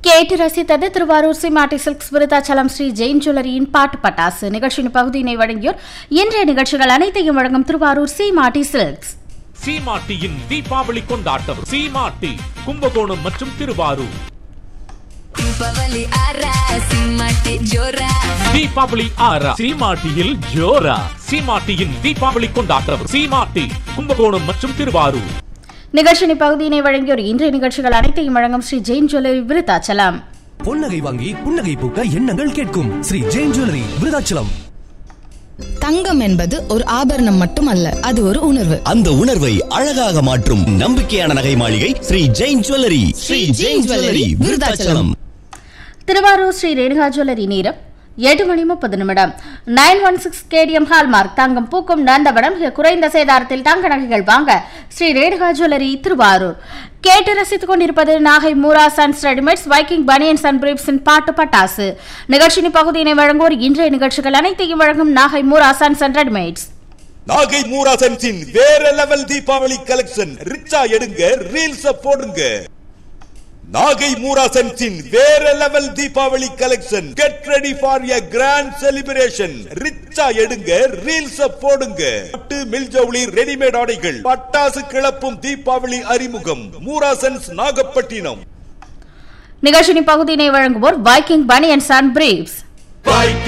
கேட்டு ரசித்தது திருவாரூர் சிமாட்டி சில்க்ஸ் விருதாச்சலம் ஸ்ரீ ஜெயின் ஜுவல்லரியின் பாட்டு பட்டாசு நிகழ்ச்சியின் பகுதியினை வழங்கியோர் இன்றைய நிகழ்ச்சிகள் அனைத்தையும் வழங்கும் திருவாரூர் சிமாட்டி சில்க்ஸ் சீமாட்டியின் தீபாவளி கொண்டாட்டம் சீமாட்டி கும்பகோணம் மற்றும் திருவாரூர் ದೀಪಾವಳಿ ಆರ ಸಿಂಹಕ್ಕೆ ಜೋರ தீபாவளி ஆறா சீமாட்டியில் ஜோரா சீமாட்டியின் தீபாவளி கொண்டாட்டம் சீமாட்டி கும்பகோணம் மற்றும் திருவாரூர் நிகழ்ச்சியின் பகுதியினை வழங்கியோர் இன்றைய நிகழ்ச்சிகள் அனைத்தையும் வழங்கும் ஸ்ரீ ஜெயின் ஜுவல்லரி விருதாச்சலம் பொன்னகை வாங்கி புன்னகை பூக்க எண்ணங்கள் கேட்கும் ஸ்ரீ ஜெயின் ஜுவல்லரி விருதாச்சலம் தங்கம் என்பது ஒரு ஆபரணம் மட்டுமல்ல அது ஒரு உணர்வு அந்த உணர்வை அழகாக மாற்றும் நம்பிக்கையான நகை மாளிகை Sri Jain jewellery Sri Jain jewellery Vriddhachalam Thiruvarur Sri Renuka jewellery நேரம் எட்டு மணி முப்பது நிமிடம் nine one six KDM hallmark தங்கம் பூக்கும் நந்தவனம் மிக குறைந்த சேதாரத்தில் தங்க நகைகள் வாங்க ஸ்ரீ ரேணுகா ஜுவல்லரி திருவாரூர் கேட்டு ரசித்துக் கொண்டிருப்பது Nagai Moora sons readymades Viking banians and பிரீப்ஸின் பாட்டு பட்டாசு நிகழ்ச்சியின் பகுதியினை வழங்குவோர் இன்றைய நிகழ்ச்சிகள் அனைத்தையும் வழங்கும் Nagai Moora sons and readymades Nagai மூராசன்ஸின் வேற லெவல் தீபாவளி கலெக்ஷன் ரிச்சா எடுங்க ரீல்ஸ் போடுங்க நாகை மூராசன்ஸின் வேற level Deepavali collection get ready for a grand celebration ரிச்சா எடுங்க ரீல்ஸ் போடுங்க பட்டு மில்ஜவுளி ரெடிமேட் ஆடைகள் பட்டாசு கிளப்பும் தீபாவளி அறிமுகம் மூராசன்ஸ் நாகப்பட்டினம் நிகழ்ச்சியின் பகுதியினை வழங்குவோர் Viking banians and briefs Viking